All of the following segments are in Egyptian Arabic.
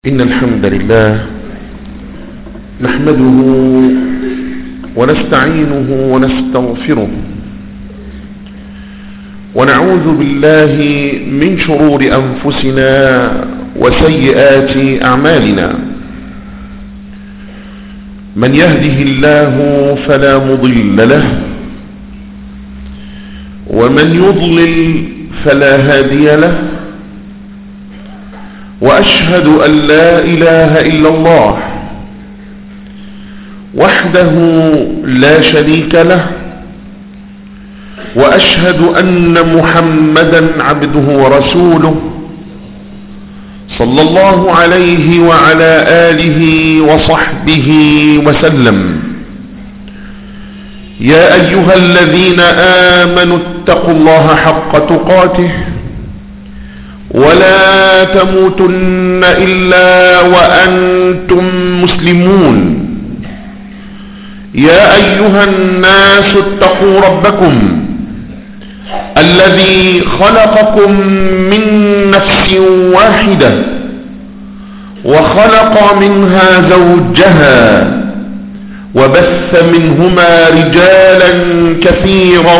إن الحمد لله نحمده ونستعينه ونستغفره ونعوذ بالله من شرور أنفسنا وسيئات أعمالنا من يهده الله فلا مضل له ومن يضلل فلا هادي له وأشهد أن لا إله إلا الله وحده لا شريك له وأشهد أن محمدا عبده ورسوله صلى الله عليه وعلى آله وصحبه وسلم يا أيها الذين آمنوا اتقوا الله حق تقاته ولا تموتن إلا وأنتم مسلمون يا أيها الناس اتقوا ربكم الذي خلقكم من نفس واحدة وخلق منها زوجها وبث منهما رجالا كثيرا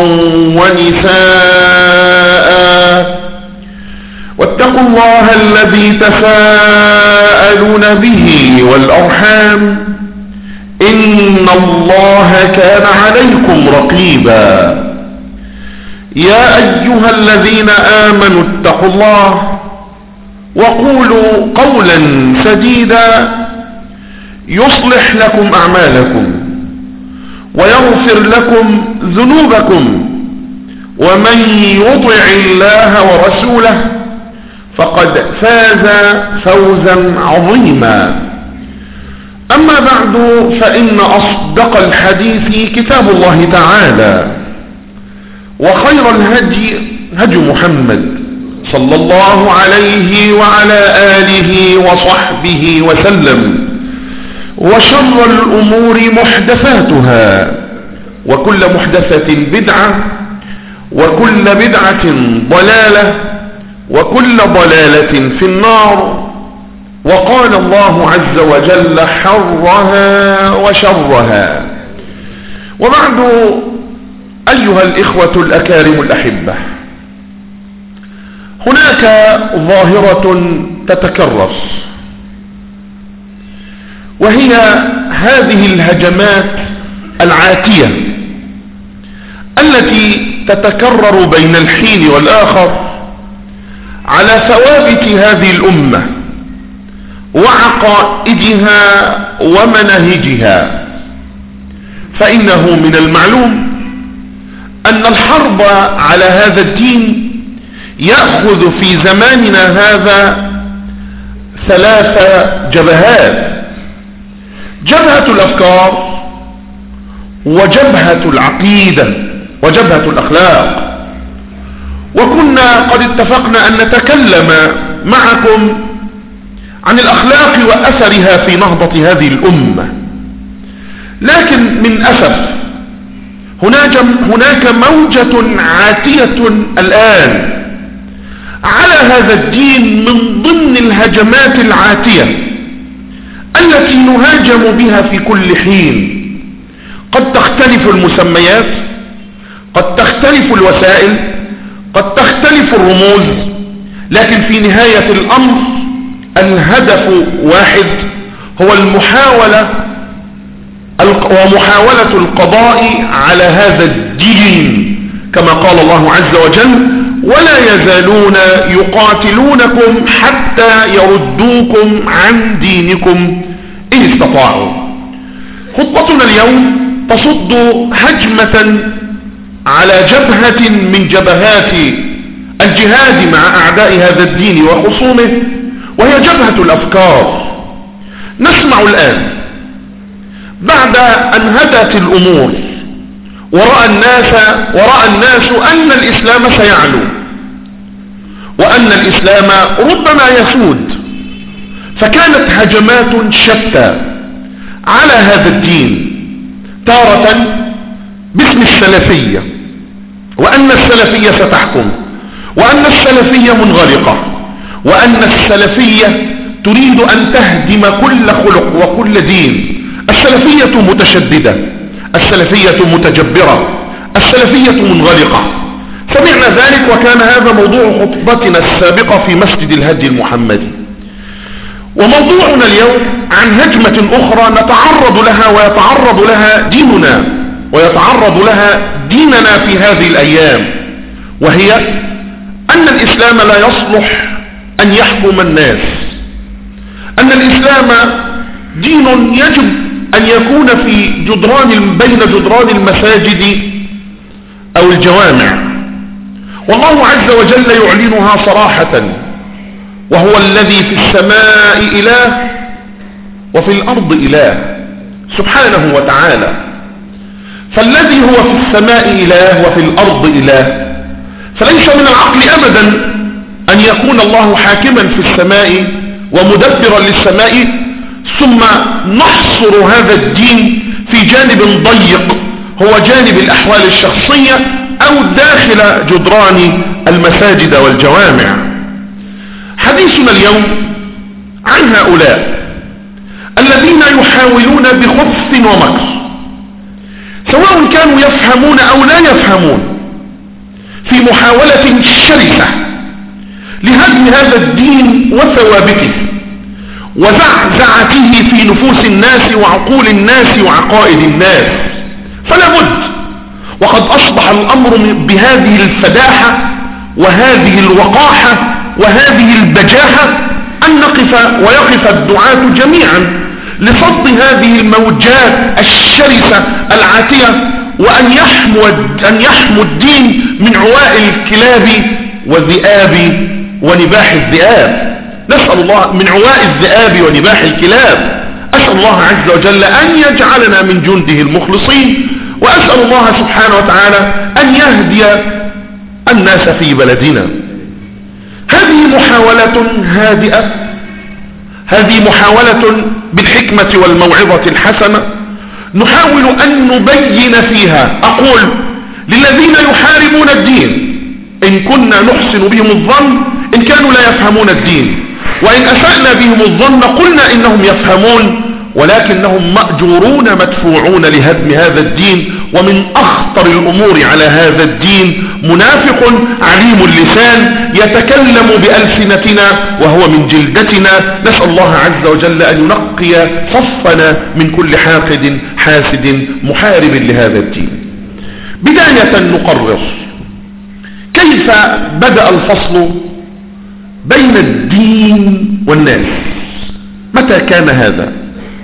ونساء واتقوا الله الذي تساءلون به والأرحام إن الله كان عليكم رقيبا يا أيها الذين آمنوا اتقوا الله وقولوا قولا سديدا يصلح لكم أعمالكم ويغفر لكم ذنوبكم ومن يطع الله ورسوله فقد فاز فوزا عظيما أما بعد فإن أصدق الحديث كتاب الله تعالى وخير الهدي هدي محمد صلى الله عليه وعلى آله وصحبه وسلم وشر الأمور محدثاتها وكل محدثة بدعة وكل بدعة ضلالة وكل ضلالة في النار وقال الله عز وجل حرها وشرها وبعد أيها الإخوة الأكارم الأحبة هناك ظاهرة تتكرر وهي هذه الهجمات العاتية التي تتكرر بين الحين والآخر على ثوابت هذه الأمة وعقائدها ومناهجها فإنه من المعلوم أن الحرب على هذا الدين يأخذ في زماننا هذا ثلاث جبهات جبهة الأفكار وجبهة العقيدة وجبهة الأخلاق وكنا قد اتفقنا أن نتكلم معكم عن الأخلاق وأثرها في نهضة هذه الأمة لكن من أسف هناك, هناك موجة عاتية الآن على هذا الدين من ضمن الهجمات العاتية التي نهاجم بها في كل حين قد تختلف المسميات قد تختلف الوسائل قد تختلف الرموز لكن في نهاية الأمر الهدف واحد هو المحاولة ومحاولة القضاء على هذا الدين كما قال الله عز وجل ولا يزالون يقاتلونكم حتى يردوكم عن دينكم إن استطاعوا خطبتنا اليوم تصد هجمة على جبهة من جبهات الجهاد مع أعداء هذا الدين وخصومه وهي جبهة الأفكار نسمع الآن بعد أن هدت الأمور ورأى الناس, ورأى الناس أن الإسلام سيعلو وأن الإسلام ربما يسود فكانت هجمات شتى على هذا الدين تارة باسم السلفية وأن السلفية ستحكم وأن السلفية منغلقة وأن السلفية تريد أن تهدم كل خلق وكل دين السلفية متشددة السلفية متجبرة السلفية منغلقة سمعنا ذلك وكان هذا موضوع خطبتنا السابقة في مسجد الهدي المحمدي وموضوعنا اليوم عن هجمة أخرى نتعرض لها ويتعرض لها ديننا ويتعرض لها ديننا في هذه الأيام وهي أن الإسلام لا يصلح أن يحكم الناس أن الإسلام دين يجب أن يكون في جدران بين جدران المساجد أو الجوامع والله عز وجل يعلنها صراحة وهو الذي في السماء إله وفي الأرض إله سبحانه وتعالى فالذي هو في السماء إله وفي الأرض إله فليس من العقل أبدا أن يكون الله حاكما في السماء ومدبرا للسماء ثم نحصر هذا الدين في جانب ضيق هو جانب الأحوال الشخصية أو داخل جدران المساجد والجوامع حديثنا اليوم عن هؤلاء الذين يحاولون بخف ومكر سواء كانوا يفهمون أو لا يفهمون في محاولة شرسة لهدم هذا الدين وثوابته وزعزعته في نفوس الناس وعقول الناس وعقائد الناس فلا بد وقد أصبح الأمر بهذه الفداحة وهذه الوقاحة وهذه البجاحة أن نقف ويقف الدعاة جميعا لصد هذه الموجات الشرسة العاتية وأن يحموا, أن يحموا الدين من عواء الكلاب والذئاب ونباح الذئاب نسأل الله من عواء الذئاب ونباح الكلاب أسأل الله عز وجل أن يجعلنا من جنده المخلصين وأسأل الله سبحانه وتعالى أن يهدي الناس في بلدنا هذه محاولة هادئة هذه محاولة بالحكمة والموعظة الحسنة نحاول أن نبين فيها أقول للذين يحاربون الدين إن كنا نحسن بهم الظن إن كانوا لا يفهمون الدين وإن أسأنا بهم الظن قلنا إنهم يفهمون ولكنهم مأجورون مدفوعون لهدم هذا الدين ومن أخطر الأمور على هذا الدين منافق عليم اللسان يتكلم بألسنتنا وهو من جلدتنا نسأل الله عز وجل أن ينقي صفنا من كل حاقد حاسد محارب لهذا الدين بداية نقرر كيف بدأ الفصل بين الدين والناس متى كان هذا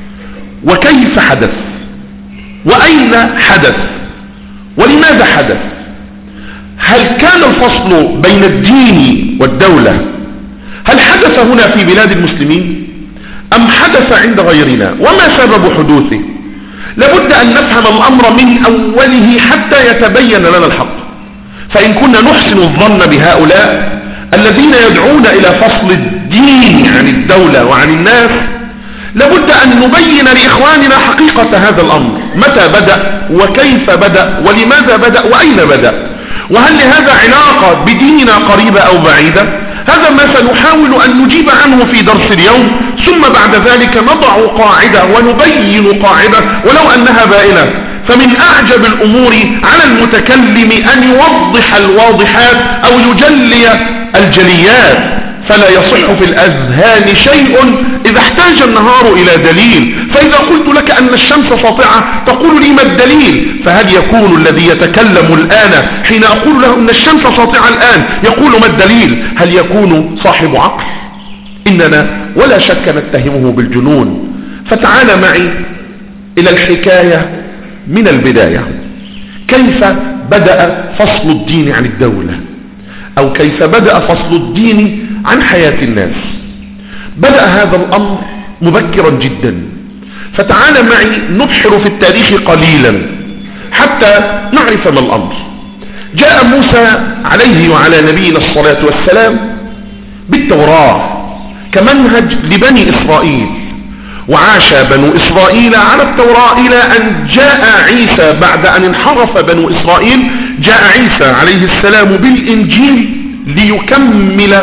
وكيف حدث وأين حدث ولماذا حدث هل كان الفصل بين الدين والدولة هل حدث هنا في بلاد المسلمين أم حدث عند غيرنا وما سبب حدوثه لابد أن نفهم الأمر من أوله حتى يتبين لنا الحق فإن كنا نحسن الظن بهؤلاء الذين يدعون إلى فصل الدين عن الدولة وعن الناس لابد أن نبين لإخواننا حقيقة هذا الأمر متى بدأ وكيف بدأ ولماذا بدأ وأين بدأ وهل لهذا علاقة بديننا قريبة أو بعيدة هذا ما سنحاول أن نجيب عنه في درس اليوم ثم بعد ذلك نضع قاعدة ونبين قاعدة ولو أنها بائنة فمن أعجب الأمور على المتكلم أن يوضح الواضحات أو يجلي الجليات فلا يصح في الأذهان شيء إذا احتاج النهار إلى دليل فإذا قلت لك أن الشمس ساطعة تقول لي ما الدليل فهل يكون الذي يتكلم الآن حين أقول له أن الشمس ساطعة الآن يقول ما الدليل هل يكون صاحب عقل إننا ولا شك نتهمه بالجنون فتعال معي إلى الحكاية من البداية كيف بدأ فصل الدين عن الدولة أو كيف بدأ فصل الدين عن حياة الناس بدأ هذا الأمر مبكرا جدا فتعال معي نبحر في التاريخ قليلا حتى نعرف ما الأمر جاء موسى عليه وعلى نبينا الصلاة والسلام بالتوراة كمنهج لبني إسرائيل وعاش بنو إسرائيل على التوراة إلى أن جاء عيسى بعد أن انحرف بنو إسرائيل جاء عيسى عليه السلام بالإنجيل ليكمل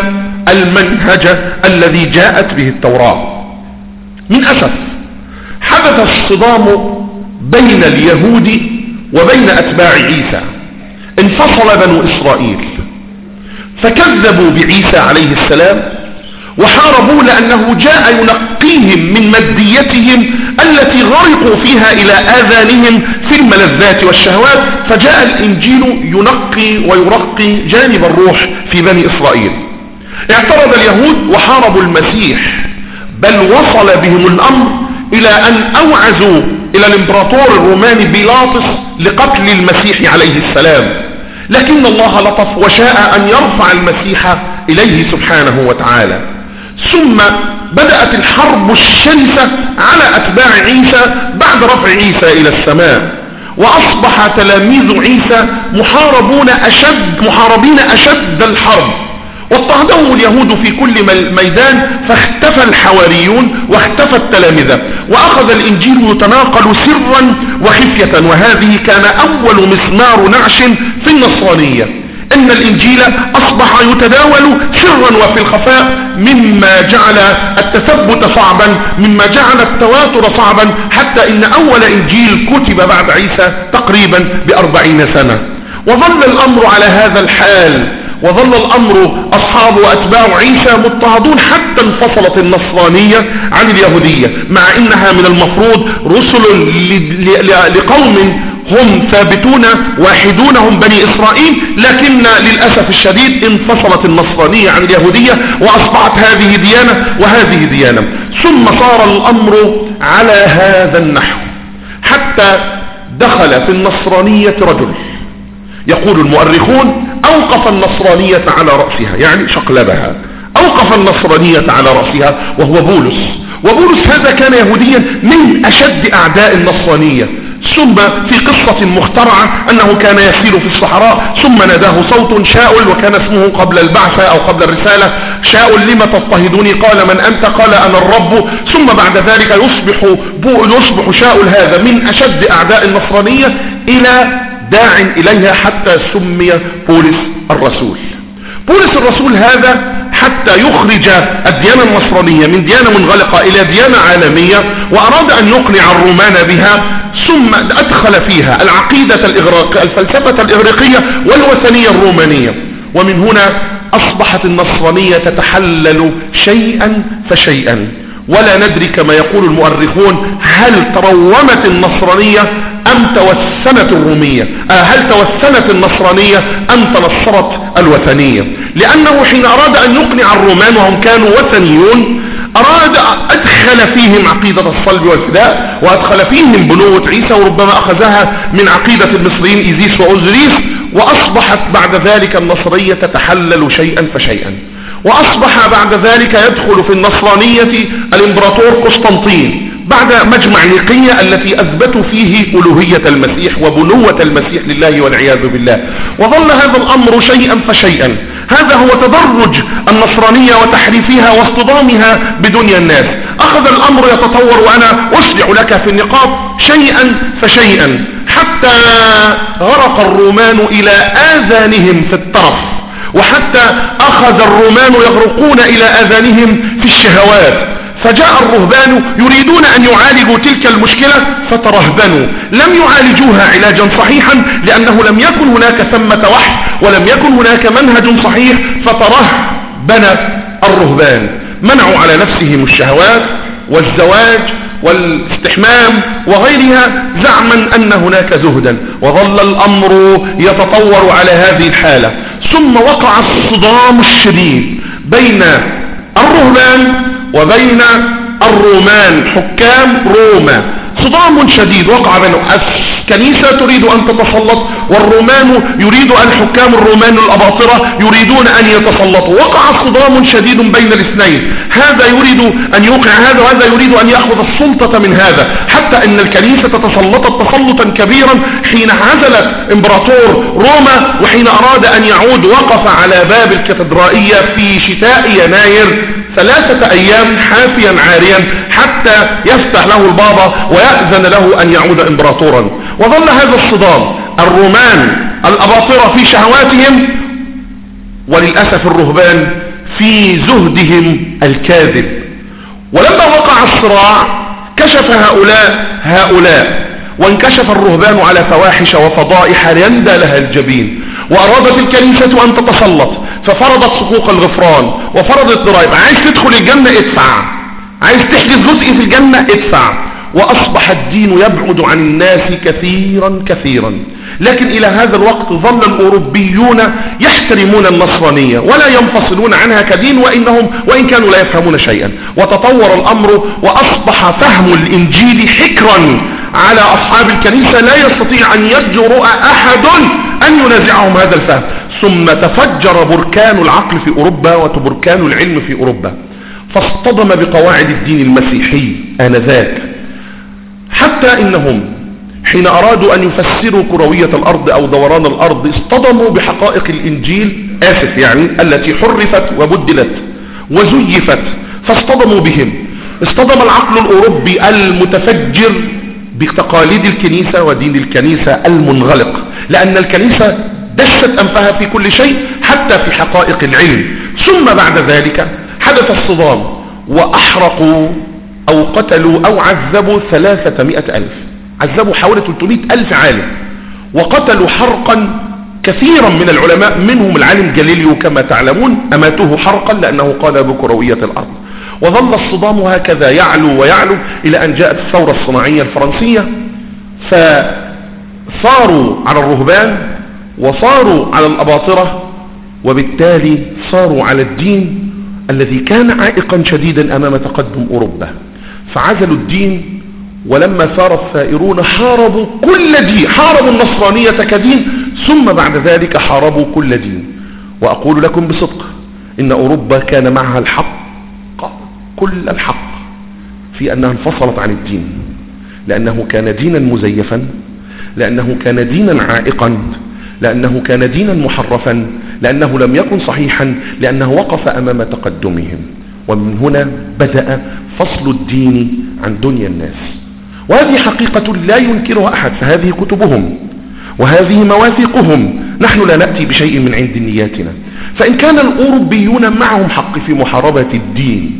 المنهج الذي جاءت به التوراة من أسف حدث الصدام بين اليهود وبين أتباع عيسى انفصل بنو إسرائيل فكذبوا بعيسى عليه السلام وحاربوا لأنه جاء ينقيهم من ماديتهم التي غرقوا فيها إلى آذانهم في الملذات والشهوات فجاء الإنجيل ينقي ويرقي جانب الروح في بني إسرائيل اعترض اليهود وحاربوا المسيح بل وصل بهم الأمر إلى أن أوعزوا إلى الإمبراطور الروماني بيلاطس لقتل المسيح عليه السلام لكن الله لطف وشاء أن يرفع المسيح إليه سبحانه وتعالى ثم بدأت الحرب الشرسة على أتباع عيسى بعد رفع عيسى إلى السماء وأصبح تلاميذ عيسى محاربون أشد محاربين أشد الحرب واضطهدهم اليهود في كل ميدان فاختفى الحواريون واختفى التلامذة وأخذ الإنجيل يتناقل سرا وخفية وهذه كان أول مسمار نعش في النصرانية ان الانجيل اصبح يتداول سرا وفي الخفاء مما جعل التثبت صعبا مما جعل التواتر صعبا حتى ان اول انجيل كتب بعد عيسى تقريبا باربعين سنة وظل الامر على هذا الحال وظل الامر اصحاب واتباع عيسى مضطهدون حتى انفصلت النصرانية عن اليهودية مع انها من المفروض رسل لقوم هم ثابتون واحدون هم بني إسرائيل لكن للأسف الشديد انفصلت النصرانية عن اليهودية وأصبحت هذه ديانة وهذه ديانة ثم صار الأمر على هذا النحو حتى دخل في النصرانية رجل يقول المؤرخون أوقف النصرانية على رأسها يعني شقلبها أوقف النصرانية على رأسها وهو بولس وبولس هذا كان يهوديا من أشد أعداء النصرانية ثم في قصة مخترعة أنه كان يسير في الصحراء ثم ناداه صوت شاؤل وكان اسمه قبل البعثة أو قبل الرسالة شاؤل لما تضطهدوني قال من أنت قال أنا الرب ثم بعد ذلك يصبح, يصبح شاؤل هذا من أشد أعداء النصرانية إلى داع إليها حتى سمي بولس الرسول بولس الرسول هذا حتى يخرج الديانة النصرانية من ديانة منغلقة إلى ديانة عالمية وأراد أن يقنع الرومان بها ثم أدخل فيها العقيدة الإغراق الفلسفة الإغريقية والوثنية الرومانية ومن هنا أصبحت النصرانية تتحلل شيئا فشيئا ولا ندري كما يقول المؤرخون هل ترومت النصرانية أم توسنت الرومية آه هل توسنت النصرانية أم تنصرت الوثنية لأنه حين أراد أن يقنع الرومان وهم كانوا وثنيون أراد أدخل فيهم عقيدة الصلب والفداء وأدخل فيهم بنوة عيسى وربما أخذها من عقيدة المصريين إيزيس وأوزريس وأصبحت بعد ذلك النصرية تتحلل شيئا فشيئا وأصبح بعد ذلك يدخل في النصرانية الإمبراطور قسطنطين بعد مجمع نيقية التي أثبتوا فيه ألوهية المسيح وبنوة المسيح لله والعياذ بالله وظل هذا الأمر شيئا فشيئا هذا هو تدرج النصرانية وتحريفها واصطدامها بدنيا الناس أخذ الأمر يتطور وأنا أسرع لك في النقاط شيئا فشيئا حتى غرق الرومان إلى آذانهم في الطرف وحتى أخذ الرومان يغرقون إلى آذانهم في الشهوات فجاء الرهبان يريدون أن يعالجوا تلك المشكلة فترهبنوا لم يعالجوها علاجا صحيحا لأنه لم يكن هناك ثمة وحي ولم يكن هناك منهج صحيح فترهبن الرهبان منعوا على نفسهم الشهوات والزواج والاستحمام وغيرها زعما أن هناك زهدا وظل الأمر يتطور على هذه الحالة ثم وقع الصدام الشديد بين الرهبان وبين الرومان حكام روما صدام شديد وقع بين الكنيسة تريد أن تتسلط والرومان يريد أن حكام الرومان الأباطرة يريدون أن يتسلطوا وقع صدام شديد بين الاثنين هذا يريد أن يوقع هذا وهذا يريد أن يأخذ السلطة من هذا حتى أن الكنيسة تسلطت تسلطا كبيرا حين عزلت امبراطور روما وحين أراد أن يعود وقف على باب الكاتدرائية في شتاء يناير ثلاثة أيام حافيا عاريا حتى يفتح له البابا ويأذن له أن يعود إمبراطورا وظل هذا الصدام الرومان الأباطرة في شهواتهم وللأسف الرهبان في زهدهم الكاذب ولما وقع الصراع كشف هؤلاء هؤلاء وانكشف الرهبان على فواحش وفضائح يندى لها الجبين وأرادت الكنيسة أن تتسلط ففرضت حقوق الغفران وفرضت ضرائب عايز تدخل الجنة ادفع عايز تحجز جزء في الجنة ادفع وأصبح الدين يبعد عن الناس كثيرا كثيرا لكن إلى هذا الوقت ظل الأوروبيون يحترمون النصرانية ولا ينفصلون عنها كدين وإنهم وإن كانوا لا يفهمون شيئا وتطور الأمر وأصبح فهم الإنجيل حكرا على أصحاب الكنيسة لا يستطيع أن يجرؤ أحد أن ينازعهم هذا الفهم ثم تفجر بركان العقل في أوروبا وتبركان العلم في أوروبا فاصطدم بقواعد الدين المسيحي آنذاك حتى إنهم حين أرادوا أن يفسروا كروية الأرض أو دوران الأرض اصطدموا بحقائق الإنجيل آسف يعني التي حرفت وبدلت وزيفت فاصطدموا بهم اصطدم العقل الأوروبي المتفجر بتقاليد الكنيسة ودين الكنيسة المنغلق لأن الكنيسة دست أنفها في كل شيء حتى في حقائق العلم ثم بعد ذلك حدث الصدام وأحرقوا أو قتلوا أو عذبوا ثلاثة ألف عذبوا حوالي 300 ألف عالم وقتلوا حرقا كثيرا من العلماء منهم العالم جاليليو كما تعلمون أماتوه حرقا لأنه قال بكروية الأرض وظل الصدام هكذا يعلو ويعلو إلى أن جاءت الثورة الصناعية الفرنسية فصاروا على الرهبان وصاروا على الأباطرة وبالتالي صاروا على الدين الذي كان عائقا شديدا أمام تقدم أوروبا فعزلوا الدين ولما ثار الثائرون حاربوا كل دين حاربوا النصرانية كدين ثم بعد ذلك حاربوا كل دين وأقول لكم بصدق إن أوروبا كان معها الحق كل الحق في أنها انفصلت عن الدين لأنه كان دينا مزيفا لأنه كان دينا عائقا لأنه كان دينا محرفا لأنه لم يكن صحيحا لأنه وقف أمام تقدمهم ومن هنا بدأ فصل الدين عن دنيا الناس وهذه حقيقة لا ينكرها أحد فهذه كتبهم وهذه مواثيقهم نحن لا نأتي بشيء من عند نياتنا فإن كان الأوروبيون معهم حق في محاربة الدين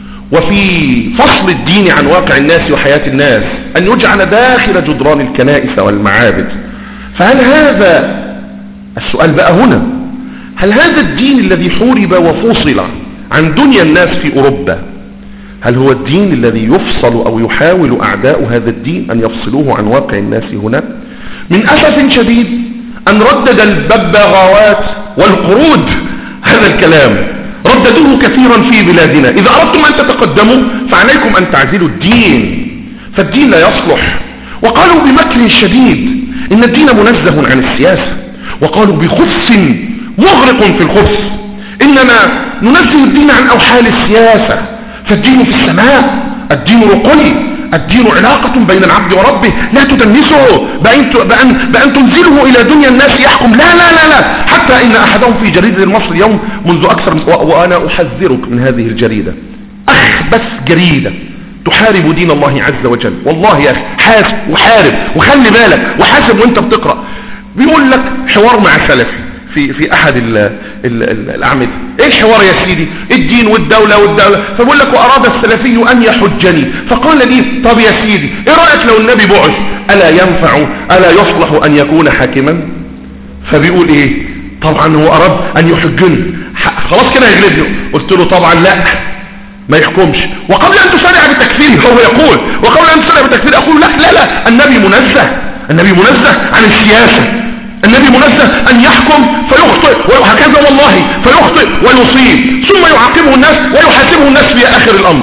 وفي فصل الدين عن واقع الناس وحياة الناس أن يجعل داخل جدران الكنائس والمعابد فهل هذا السؤال بقى هنا هل هذا الدين الذي حورب وفصل عن دنيا الناس في أوروبا هل هو الدين الذي يفصل أو يحاول أعداء هذا الدين أن يفصلوه عن واقع الناس هنا من أسف شديد أن ردد الببغاوات والقرود هذا الكلام رددوه كثيرا في بلادنا إذا أردتم أن تتقدموا فعليكم أن تعزلوا الدين فالدين لا يصلح وقالوا بمكر شديد إن الدين منزه عن السياسة وقالوا بخبث مغرق في الخبث إننا ننزه الدين عن أوحال السياسة فالدين في السماء الدين رقي الدين علاقة بين العبد وربه لا تدنسه بأن, بأن, بأن تنزله إلى دنيا الناس يحكم لا لا لا لا حتى إن أحدهم في جريدة المصري اليوم منذ أكثر من وأنا أحذرك من هذه الجريدة أخبث جريدة تحارب دين الله عز وجل والله يا أخي حاسب وحارب وخلي بالك وحاسب وانت بتقرأ بيقول لك حوار مع سلفي في في احد ال ال ال الاعمده ايه الحوار يا سيدي الدين والدولة والدولة فبقول لك واراد السلفي ان يحجني فقال لي طب يا سيدي ايه رأيك لو النبي بعث الا ينفع الا يصلح ان يكون حاكما فبيقول ايه طبعا هو اراد ان يحجني خلاص كده يغلبني قلت له طبعا لا ما يحكمش وقبل ان تسارع بالتكفير هو يقول وقبل ان تسارع بالتكفير اقول لا لا لا النبي منزه النبي منزه عن السياسة النبي منزه أن يحكم فيخطئ وهكذا والله فيخطئ ويصيب ثم يعاقبه الناس ويحاسبه الناس في آخر الأمر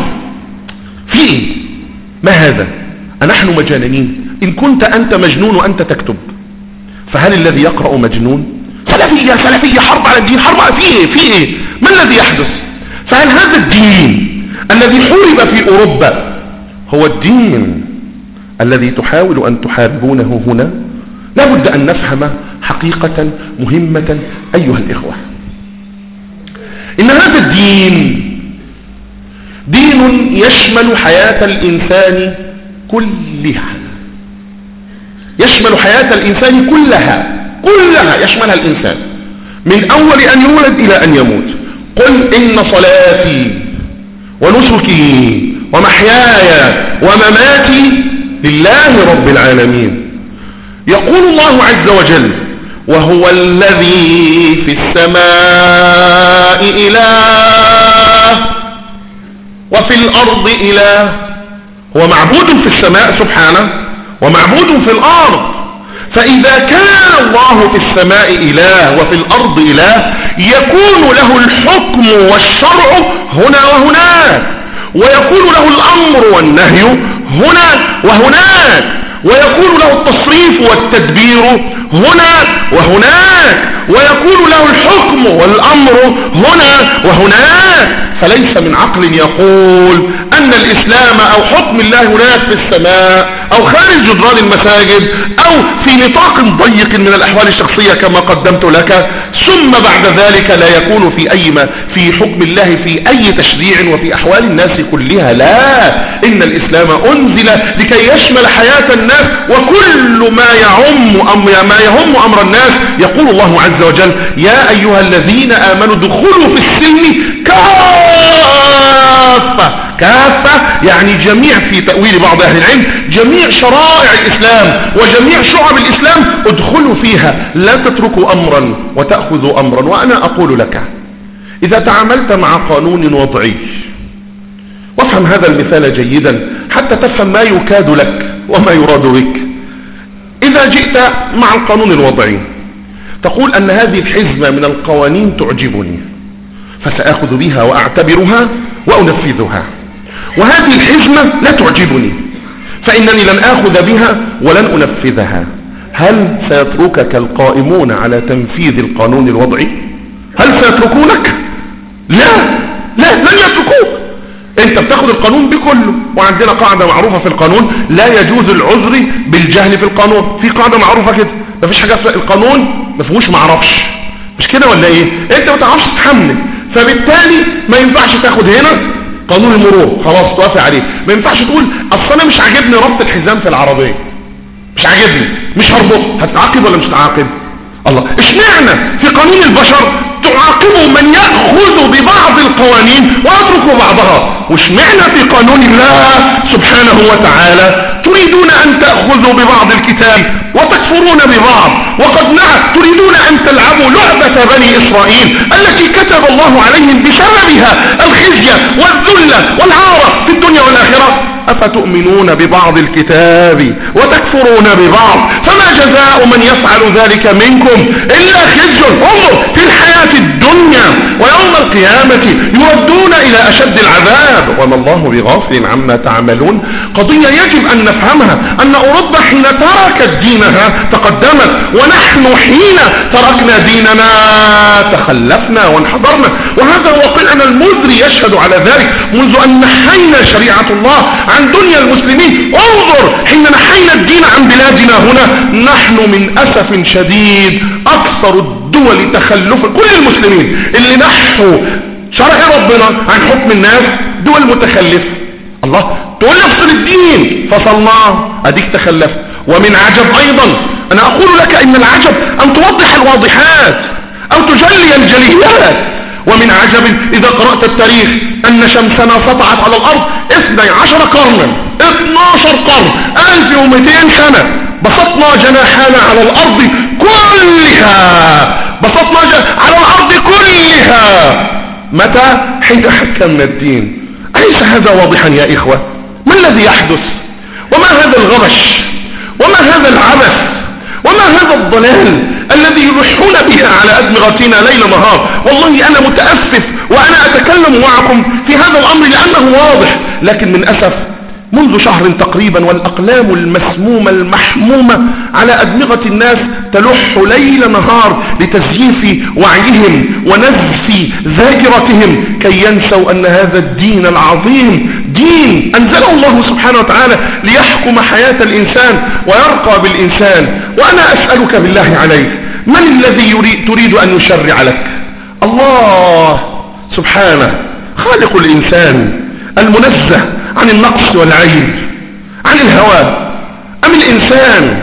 في إيه؟ ما هذا أنحن مجاننين إن كنت أنت مجنون وأنت تكتب فهل الذي يقرأ مجنون سلفية سلفية حرب على الدين حرب على في إيه في إيه ما الذي يحدث فهل هذا الدين الذي حورب في أوروبا هو الدين الذي تحاول أن تحاربونه هنا لابد أن نفهم حقيقة مهمة أيها الإخوة إن هذا الدين دين يشمل حياة الإنسان كلها يشمل حياة الإنسان كلها كلها يشملها الإنسان من أول أن يولد إلى أن يموت قل إن صلاتي ونسكي ومحياي ومماتي لله رب العالمين يقول الله عز وجل وهو الذي في السماء إله وفي الأرض إله هو معبود في السماء سبحانه ومعبود في الأرض فإذا كان الله في السماء إله وفي الأرض إله يكون له الحكم والشرع هنا وهناك ويكون له الأمر والنهي هنا وهناك ويكون له التصريف والتدبير هنا وهناك ويكون له الحكم والأمر هنا وهناك فليس من عقل يقول أن الإسلام أو حكم الله هناك في السماء أو خارج جدران المساجد أو في نطاق ضيق من الأحوال الشخصية كما قدمت لك ثم بعد ذلك لا يكون في أي ما في حكم الله في أي تشريع وفي أحوال الناس كلها لا إن الإسلام أنزل لكي يشمل حياة الناس وكل ما يعم أم ما يهم أمر الناس يقول الله عز وجل يا أيها الذين آمنوا دخلوا في السلم كافة كافة يعني جميع في تأويل بعض أهل العلم جميع شرائع الإسلام وجميع شعب الإسلام ادخلوا فيها لا تتركوا أمرا وتأخذوا أمرا وأنا أقول لك إذا تعاملت مع قانون وضعي وافهم هذا المثال جيدا حتى تفهم ما يكاد لك وما يراد بك إذا جئت مع القانون الوضعي تقول أن هذه الحزمة من القوانين تعجبني فسأخذ بها وأعتبرها وأنفذها وهذه الحزمة لا تعجبني فإنني لن آخذ بها ولن أنفذها هل سيتركك القائمون على تنفيذ القانون الوضعي هل سيتركونك لا لا لن يتركوك انت بتاخد القانون بكله وعندنا قاعدة معروفة في القانون لا يجوز العذر بالجهل في القانون في قاعدة معروفة كده مفيش حاجة القانون مفهوش معرفش مش كده ولا ايه انت ما تعرفش تحمل فبالتالي ما ينفعش تاخد هنا قانون المرور خلاص توافق عليه ما ينفعش تقول اصل انا مش عاجبني ربط الحزام في العربيه مش عاجبني مش هربطه هتتعاقب ولا مش هتتعاقب الله اشمعنى في قانون البشر تعاقبوا من يأخذ ببعض القوانين ويترك بعضها واشمعنى في قانون الله سبحانه وتعالى تريدون أن تأخذوا ببعض الكتاب وتكفرون ببعض وقد نعم تريدون أن تلعبوا لعبة بني إسرائيل التي كتب الله عليهم بسببها الخزي والذلة والعارة في الدنيا والآخرة أفتؤمنون ببعض الكتاب وتكفرون ببعض فما جزاء من يفعل ذلك منكم إلا خزي انظر في الحياة الدنيا ويوم القيامة يردون إلى أشد العذاب وما الله بغافل عما تعملون قضية يجب أن نفهمها أن أوروبا حين تركت دينها تقدمت ونحن حين تركنا ديننا تخلفنا وانحضرنا وهذا واقعنا المزري يشهد على ذلك منذ أن نحينا شريعة الله عن دنيا المسلمين انظر حين نحينا الدين عن بلادنا هنا نحن من أسف شديد أكثر الدول تخلفا كل المسلمين اللي نحوا شرع ربنا عن حكم الناس دول متخلفة الله تقول نفصل الدين فصلناه اديك تخلفت ومن عجب ايضا انا اقول لك ان العجب ان توضح الواضحات او تجلي الجليات ومن عجب اذا قرأت التاريخ ان شمسنا سطعت على الارض 12 قرنا 12 قرن 1200 سنة بسطنا جناحنا على الارض كلها بسطنا على الارض كلها متى حين حكمنا الدين أليس هذا واضحا يا إخوة ما الذي يحدث وما هذا الغبش وما هذا العبث وما هذا الضلال الذي يلحون بها على أدمغتنا ليل نهار والله أنا متأسف وأنا أتكلم معكم في هذا الأمر لأنه واضح لكن من أسف منذ شهر تقريبا والأقلام المسمومة المحمومة على أدمغة الناس تلح ليل نهار لتزييف وعيهم ونزف ذاكرتهم كي ينسوا أن هذا الدين العظيم دين أنزله الله سبحانه وتعالى ليحكم حياة الإنسان ويرقى بالإنسان وأنا أسألك بالله عليك من الذي يريد تريد أن يشرع لك الله سبحانه خالق الإنسان المنزه عن النقص والعيب عن الهوى أم الإنسان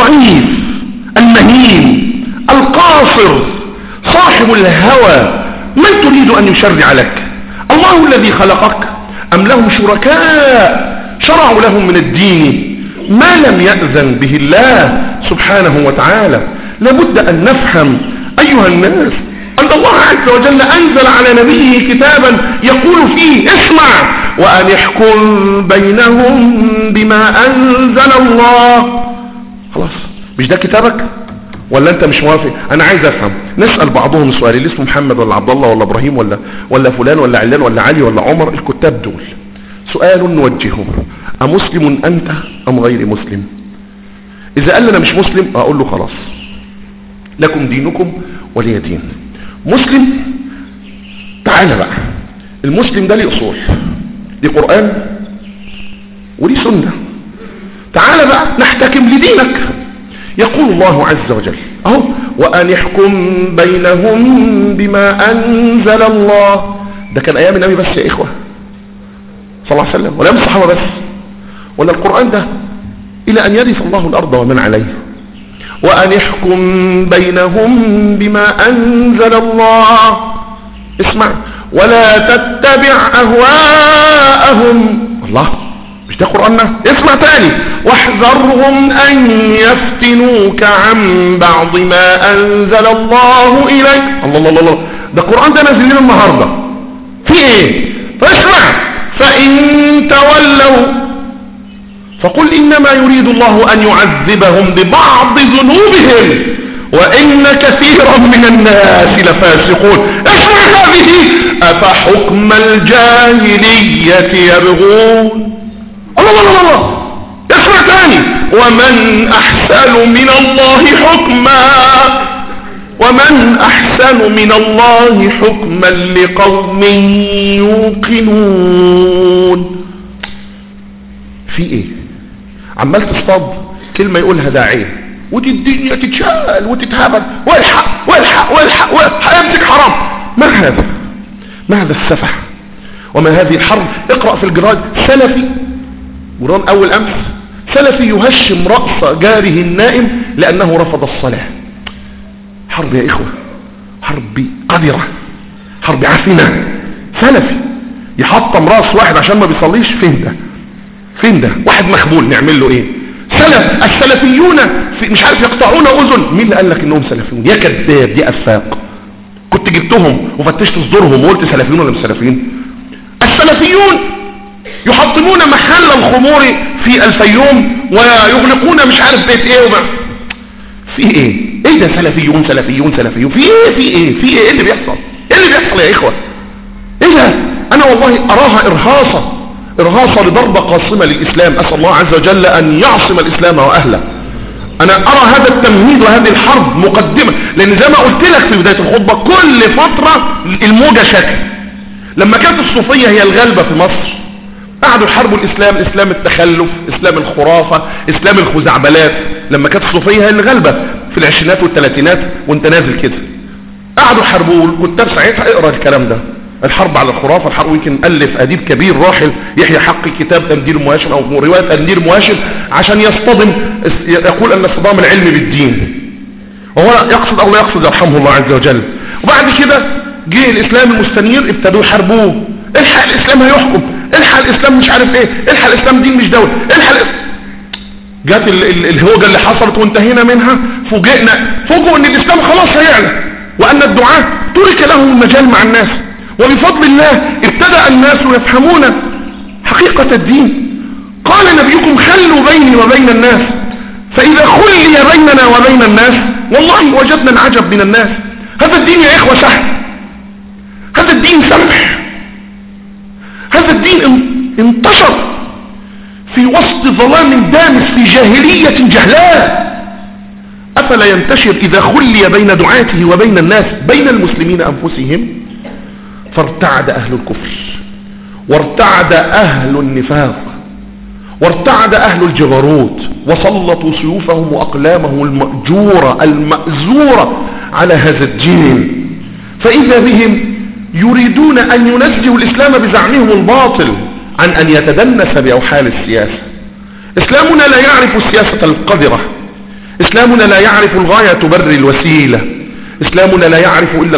الضعيف المهين القاصر صاحب الهوى من تريد أن يشرع لك الله الذي خلقك أم لهم شركاء شرعوا لهم من الدين ما لم يأذن به الله سبحانه وتعالى لابد أن نفهم أيها الناس أن الله عز وجل أنزل على نبيه كتابا يقول فيه اسمع وأن يحكم بينهم بما أنزل الله خلاص مش ده كتابك ولا انت مش موافق انا عايز افهم نسأل بعضهم سؤال اللي اسمه محمد ولا عبد الله ولا ابراهيم ولا ولا فلان ولا علان ولا علي ولا عمر الكتاب دول سؤال نوجهه أمسلم أنت أم غير مسلم إذا قال لنا مش مسلم أقول له خلاص لكم دينكم ولي دين مسلم تعالى بقى المسلم ده ليه أصول ليه قرآن وليه سنة تعالى بقى نحتكم لدينك يقول الله عز وجل أهو وأن يحكم بينهم بما أنزل الله ده كان أيام النبي بس يا إخوة صلى الله عليه وسلم ولا الصحابة بس ولا القرآن ده إلى أن يرث الله الأرض ومن عليه وأن يحكم بينهم بما أنزل الله اسمع ولا تتبع أهواءهم الله مش ده قرآننا اسمع تاني واحذرهم أن يفتنوك عن بعض ما أنزل الله إليك الله الله الله ده القرآن ده نازل لنا النهاردة في ايه فاسمع فإن تولوا فقل إنما يريد الله أن يعذبهم ببعض ذنوبهم وإن كثيرا من الناس لفاسقون اسمع هذه أفحكم الجاهلية يبغون الله الله الله اسمع ثاني ومن أحسن من الله حكما ومن أحسن من الله حكما لقوم يوقنون في ايه عمال تصطاد كلمة يقولها داعية ودي الدنيا تتشال وتتهبل والحق والحق والحق هيمسك حرام ما هذا ما هذا السفح وما هذه الحرب اقرأ في الجراد سلفي وران اول امس سلفي يهشم رأس جاره النائم لانه رفض الصلاة حرب يا اخوة حرب قذرة حرب عفنة سلفي يحطم راس واحد عشان ما بيصليش فين ده فين ده واحد مخبول نعمل له ايه سلف السلفيون في مش عارف يقطعون اذن مين اللي قال لك انهم سلفيون يا كذاب يا افاق كنت جبتهم وفتشت صدورهم وقلت سلفيون ولا مش سلفيون السلفيون يحطمون محل الخمور في الفيوم ويغلقون مش عارف بيت ايه وما في ايه ايه ده سلفيون سلفيون سلفيون في ايه في ايه في ايه ايه اللي بيحصل ايه اللي بيحصل يا اخوة ايه ده انا والله اراها ارهاصة ارهاصة لضربة قاصمة للاسلام اسأل الله عز وجل ان يعصم الاسلام واهله انا ارى هذا التمهيد وهذه الحرب مقدمة لان زي ما قلت لك في بداية الخطبة كل فترة الموجة شكل لما كانت الصوفية هي الغالبة في مصر قعدوا يحاربوا الاسلام اسلام التخلف اسلام الخرافة اسلام الخزعبلات لما كانت الصوفية هي الغالبة في العشرينات والثلاثينات وانت نازل كده قعدوا يحاربوا الكتاب ساعتها اقرا الكلام ده الحرب على الخرافة الحرب ويمكن ألف أديب كبير راحل يحيى حق كتاب تندير مواشم أو رواية تندير مواشم عشان يصطدم يقول أن اصطدام العلم بالدين وهو يقصد أو لا يقصد يرحمه الله عز وجل وبعد كده جه الإسلام المستنير ابتدوا يحاربوه الحق الإسلام هيحكم الحق الإسلام مش عارف ايه الحق الإسلام دين مش دولة الحق الإسلام جات الهوجة اللي حصلت وانتهينا منها فوجئنا فوجئوا ان الإسلام خلاص هيعلى وأن الدعاء ترك لهم المجال مع الناس وبفضل الله ابتدأ الناس يفهمون حقيقة الدين قال نبيكم خلوا بيني وبين الناس فإذا خلي بيننا وبين الناس والله وجدنا العجب من الناس هذا الدين يا إخوة سهل هذا الدين سمح هذا الدين انتشر في وسط ظلام دامس في جاهلية جهلاء أفلا ينتشر إذا خلي بين دعاته وبين الناس بين المسلمين أنفسهم فارتعد أهل الكفر وارتعد أهل النفاق وارتعد أهل الجبروت وسلطوا سيوفهم وأقلامهم المأجورة المأزورة على هذا الدين فإذا بهم يريدون أن ينزهوا الإسلام بزعمهم الباطل عن أن يتدنس بأوحال السياسة إسلامنا لا يعرف السياسة القذرة إسلامنا لا يعرف الغاية تبري الوسيلة إسلامنا لا يعرف إلا الحق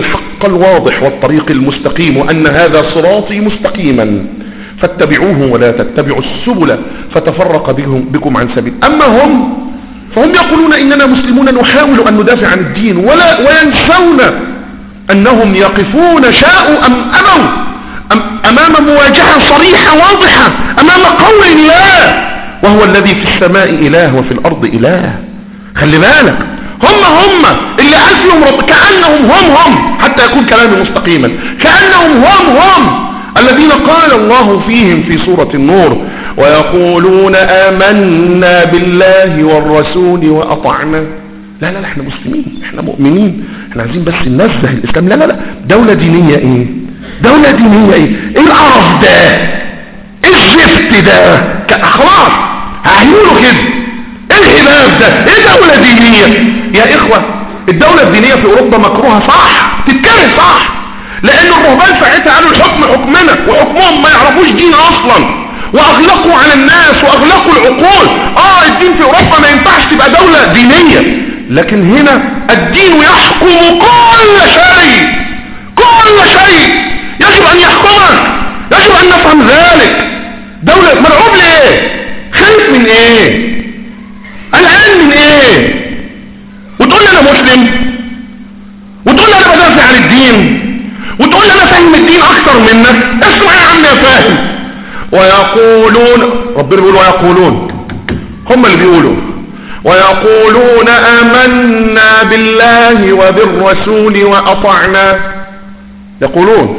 الطريق الواضح والطريق المستقيم وأن هذا صراطي مستقيما فاتبعوه ولا تتبعوا السبل فتفرق بهم بكم عن سبيل أما هم فهم يقولون إننا مسلمون نحاول أن ندافع عن الدين ولا وينسون أنهم يقفون شاءوا أم أموا أم أمام مواجهة صريحة واضحة أمام قول الله وهو الذي في السماء إله وفي الأرض إله خلي بالك هم هم اللي قال فيهم رب كأنهم هم هم حتى يكون كلامي مستقيما كأنهم هم هم الذين قال الله فيهم في سورة النور ويقولون آمنا بالله والرسول وأطعنا لا لا لا احنا مسلمين احنا مؤمنين احنا عايزين بس ننزه الاسلام لا لا لا دولة دينية ايه دولة دينية ايه ايه القرف ده ايه الزفت ده خلاص هيقولوا كده ايه الهباب ده ايه دولة دينية يا اخوة الدولة الدينية في اوروبا مكروهة صح تتكره صح لان الرهبان ساعتها قالوا الحكم حكمنا وحكمهم ما يعرفوش دين اصلا واغلقوا على الناس واغلقوا العقول اه الدين في اوروبا ما ينفعش تبقى دولة دينية لكن هنا الدين يحكم كل شيء كل شيء يجب ان يحكمك يجب ان نفهم ذلك دولة مرعوب ليه خايف من ايه قلقان من ايه وتقول لي انا مسلم وتقول لي انا بدافع عن الدين وتقول لي انا فاهم الدين اكتر منك اسمع يا عم يا فاهم ويقولون ربنا بيقول ويقولون هم اللي بيقولوا ويقولون آمنا بالله وبالرسول وأطعنا يقولون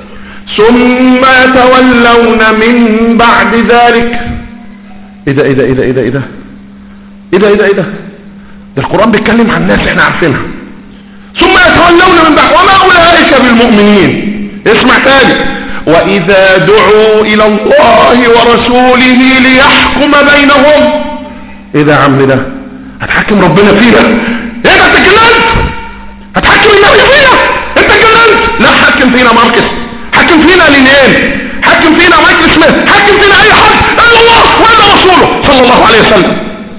ثم يتولون من بعد ذلك ايه ده ايه ده ايه ده ايه ده ايه ده ايه ده ايه ده ايه ده ده القرآن بيتكلم عن ناس احنا عارفينها ثم يتولون من بعد وما أولئك بالمؤمنين اسمع تاني وإذا دعوا إلى الله ورسوله ليحكم بينهم ايه ده يا عم ده هتحكم ربنا فينا ايه ده انت اتجننت هتحكم النبي فينا انت اتجننت لا حكم فينا ماركس حكم فينا لينين حكم فينا مايكل سميث حكم فينا اي حد الا الله والا رسوله صلى الله عليه وسلم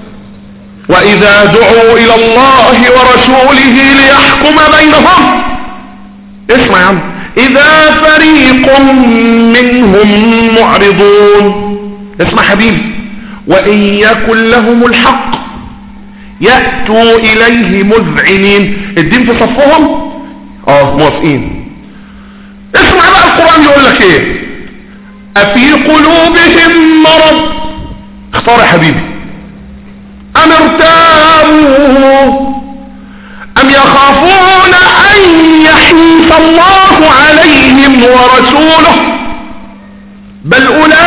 واذا دعوا الى الله ورسوله ليحكم بينهم اسمع يا عم اذا فريق منهم معرضون اسمع حبيبي وان يكن لهم الحق يأتوا اليه مذعنين الدين في صفهم اه موافقين اسمع بقى القرآن يقول لك ايه افي قلوبهم مرض اختار يا حبيبي ام ارتابوا ام يخافون ان يحيف الله عليهم ورسوله بل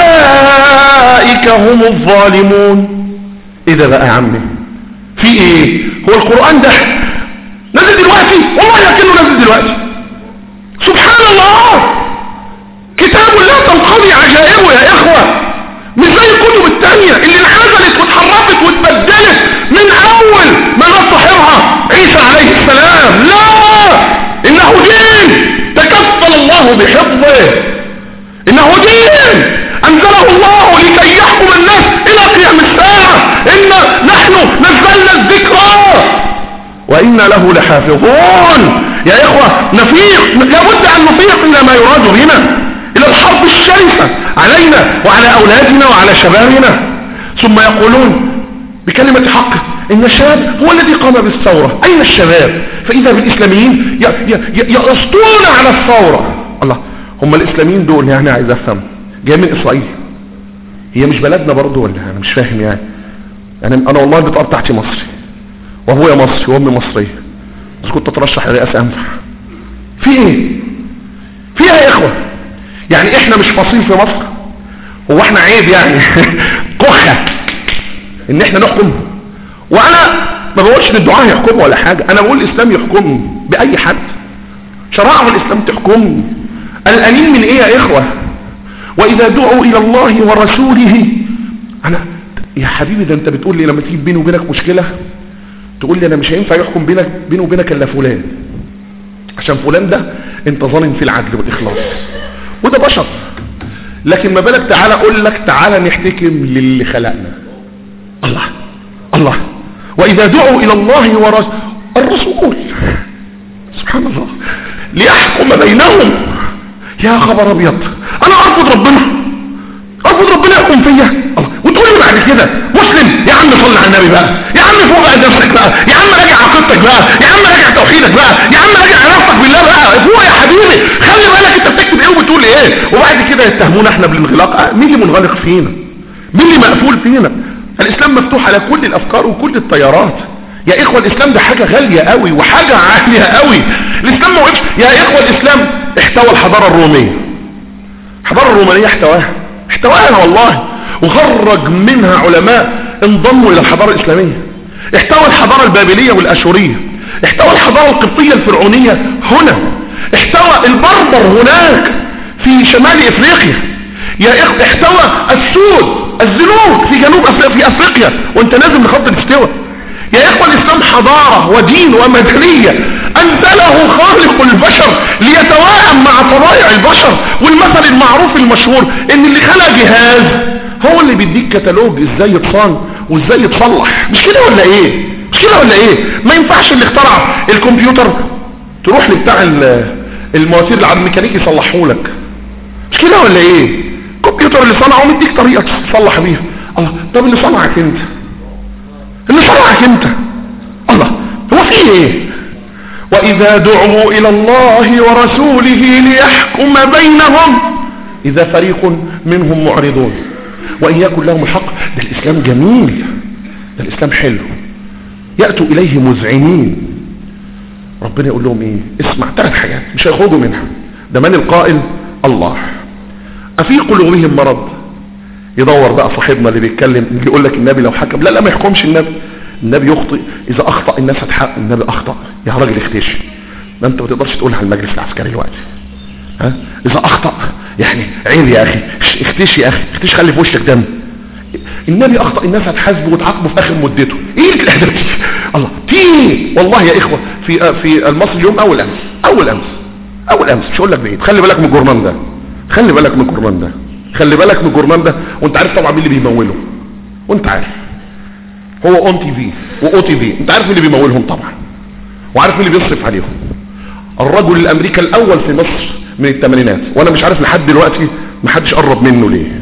اولئك هم الظالمون ايه ده بقى يا عمي في ايه هو القرآن ده نزل دلوقتي والله لكنه نزل دلوقتي سبحان الله كتاب لا تنقضي عجائبه يا اخوة مش زي الكتب التانية اللي انعزلت واتحرفت واتبدلت من اول ما نص صاحبها عيسى عليه السلام لا انه دين تكفل الله بحفظه انه دين انزله الله لكي يحكم الناس الى قيام الساعة ان نحن نزلنا الذكرى وإنا له لحافظون يا إخوة نفيق لابد أن نفيق إلى ما يراد بنا إلى الحرب الشريفة علينا وعلى أولادنا وعلى شبابنا ثم يقولون بكلمة حق إن الشباب هو الذي قام بالثورة أين الشباب فإذا بالإسلاميين يسطون على الثورة الله هم الإسلاميين دول يعني عايز أفهم جاي من إسرائيل هي مش بلدنا برضو ولا أنا مش فاهم يعني أنا, أنا والله البطاقة بتاعتي مصري وابويا مصري وامي مصرية بس كنت اترشح لرئاسة انفع في ايه فيها يا اخوة يعني احنا مش فاصيل في مصر هو احنا عيب يعني كخة ان احنا نحكم وانا ما بقولش ان الدعاء يحكموا ولا حاجة انا بقول الاسلام يحكمني باي حد شرائع الاسلام تحكمني الانين من ايه يا اخوة واذا دعوا الى الله ورسوله انا يا حبيبي ده انت بتقول لي لما تجيب بيني وبينك مشكلة تقول لي انا مش هينفع يحكم بينك بينه وبينك الا فلان عشان فلان ده انت ظالم في العدل والاخلاص وده بشر لكن ما بالك تعالى اقول لك تعالى نحتكم للي خلقنا الله الله واذا دعوا الى الله ورسول الرسول سبحان الله ليحكم بينهم يا خبر ابيض انا ارفض ربنا ارفض ربنا يحكم فيا وتقول لي بعد كده مسلم يا عم صل على النبي بقى يا عم فوق بقى نفسك بقى يا عم راجع عقيدتك بقى يا عم راجع توحيدك بقى يا عم راجع علاقتك بالله بقى فوق يا حبيبي خلي بالك انت بتكتب ايه وبتقول ايه وبعد كده يتهمونا احنا بالانغلاق آه مين اللي منغلق فينا مين اللي مقفول فينا الاسلام مفتوح على كل الافكار وكل التيارات يا اخوة الاسلام ده حاجة غالية قوي وحاجة عالية قوي الاسلام ما وقفش يا اخوة الاسلام احتوى الحضارة الرومية الحضارة الرومانية احتواها احتواها والله وخرج منها علماء انضموا الى الحضارة الاسلامية احتوى الحضارة البابلية والاشورية احتوى الحضارة القبطية الفرعونية هنا احتوى البربر هناك في شمال افريقيا يا اخوة احتوى السود الزنوج في جنوب أفريقيا في افريقيا وانت نازل لخط الاستواء يا اخوة الاسلام حضارة ودين ومدنية انزله خالق البشر ليتوائم مع طبائع البشر والمثل المعروف المشهور ان اللي خلق جهاز هو اللي بيديك كتالوج ازاي يتصان وازاي يتصلح مش كده ولا ايه مش كده ولا ايه ما ينفعش اللي اخترع الكمبيوتر تروح لبتاع المواتير اللي على الميكانيكي يصلحه لك مش كده ولا ايه الكمبيوتر اللي صنعه مديك طريقة تصلح بيها الله طب اللي صنعك انت اللي صنعك انت الله هو في ايه واذا دعوا الى الله ورسوله ليحكم بينهم اذا فريق منهم معرضون وان يكن لهم الحق ده الاسلام جميل ده الاسلام حلو يأتوا اليه مذعنين ربنا يقول لهم ايه اسمع ثلاث حاجات مش هيخرجوا منها ده من القائل الله افي قلوبهم مرض يدور بقى صاحبنا اللي بيتكلم اللي يقول لك النبي لو حكم لا لا ما يحكمش النبي النبي يخطئ اذا اخطأ الناس هتحق النبي اخطأ يا راجل اختشي ما انت ما تقدرش تقولها على المجلس العسكري دلوقتي ها اذا اخطأ يعني عيب يا اخي اختشي يا اخي اختشي خلي في وشك دم النبي اخطأ الناس هتحاسبه وتعاقبه في اخر مدته ايه الادب دي الله تي والله يا اخوه في في المصري اليوم اول امس اول امس اول امس مش هقول لك بعيد خلي بالك من الجورنال ده خلي بالك من الجورنال ده خلي بالك من الجورنال ده وانت عارف طبعا مين اللي بيموله وانت عارف هو اون تي في واو تي في انت عارف مين اللي بيمولهم طبعا وعارف مين اللي بيصرف عليهم الرجل الامريكا الاول في مصر من الثمانينات وانا مش عارف لحد دلوقتي ما حدش قرب منه ليه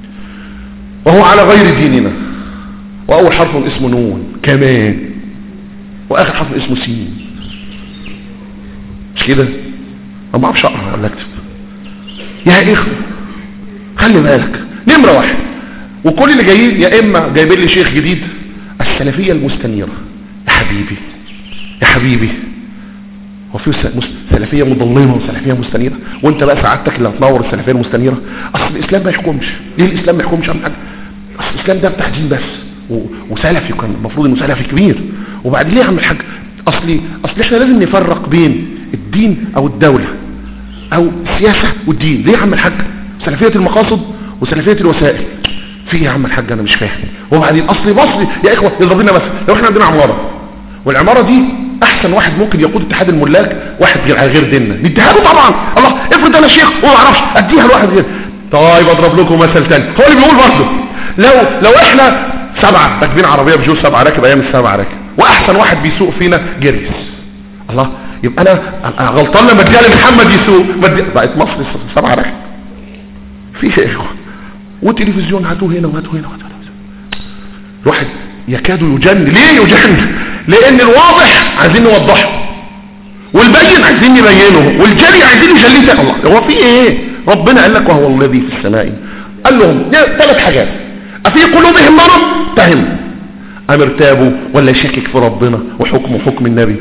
وهو على غير ديننا واول حرف اسمه نون كمان واخر حرف اسمه سين مش كده ما بعرفش اقرا ولا اكتب يا اخوه خلي بالك نمره واحد وكل اللي جايين يا اما جايبين لي شيخ جديد السلفيه المستنيره يا حبيبي يا حبيبي هو في سلفيه مضلمه وسلفيه مستنيره وانت بقى سعادتك اللي هتنور السلفيه المستنيره اصل الاسلام ما يحكمش ليه الاسلام ما يحكمش عن حاجه اصل الاسلام ده بتاع دين بس و... وسلفي كان المفروض انه سلفي كبير وبعد ليه يا عم الحاج اصلي اصل احنا لازم نفرق بين الدين او الدوله او السياسه والدين ليه يا عم الحاج سلفيه المقاصد وسلفيه الوسائل في يا عم الحاج انا مش فاهم وبعدين اصلي بصلي يا اخوه يضرب لنا بس لو احنا عندنا عماره والعماره دي احسن واحد ممكن يقود اتحاد الملاك واحد على غير ديننا نديها له طبعا الله افرض انا شيخ وما اعرفش اديها لواحد غير طيب اضرب لكم مثل تاني هو اللي بيقول برضه لو لو احنا سبعه راكبين عربيه بجوز سبعه راكب ايام السبعه راكب واحسن واحد بيسوق فينا جريس الله يبقى انا أنا غلطان لما اديها لمحمد يسوق بدي بقت مصر سبعه راكب في ايه وتلفزيون هاتوه هنا وهاتوه هنا وهاتوه هنا الواحد يكاد يجن ليه يجن لان الواضح عايزين نوضحه والبين عايزين نبينه والجلي عايزين نجليه الله هو في ايه ربنا قال لك وهو الذي في السماء قال لهم ثلاث حاجات افي قلوبهم مرض فهم ام ارتابوا ولا شكك في ربنا وحكمه حكم النبي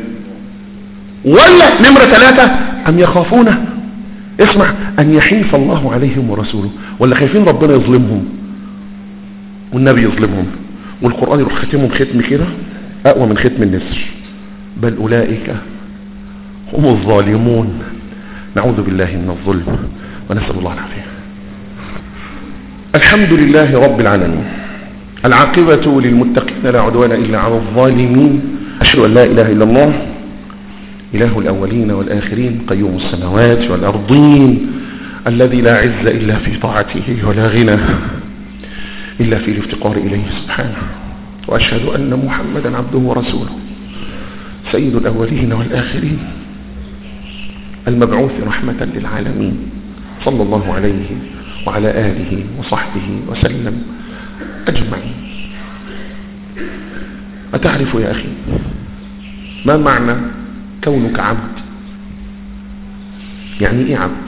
ولا نمرة ثلاثة ام يخافون اسمع ان يحيف الله عليهم ورسوله ولا خايفين ربنا يظلمهم والنبي يظلمهم والقرآن يروح ختمهم ختم كده اقوى من ختم النسر بل اولئك هم الظالمون نعوذ بالله من الظلم ونسأل الله العافية الحمد لله رب العالمين العاقبة للمتقين لا عدوان إلا على الظالمين أشهد أن لا إله إلا الله إله الأولين والآخرين قيوم السماوات والأرضين الذي لا عز إلا في طاعته ولا غنى إلا في الافتقار إليه سبحانه وأشهد أن محمدا عبده ورسوله سيد الأولين والآخرين المبعوث رحمة للعالمين صلى الله عليه وعلى آله وصحبه وسلم أجمعين أتعرف يا أخي ما معنى كونك عبد يعني إيه عبد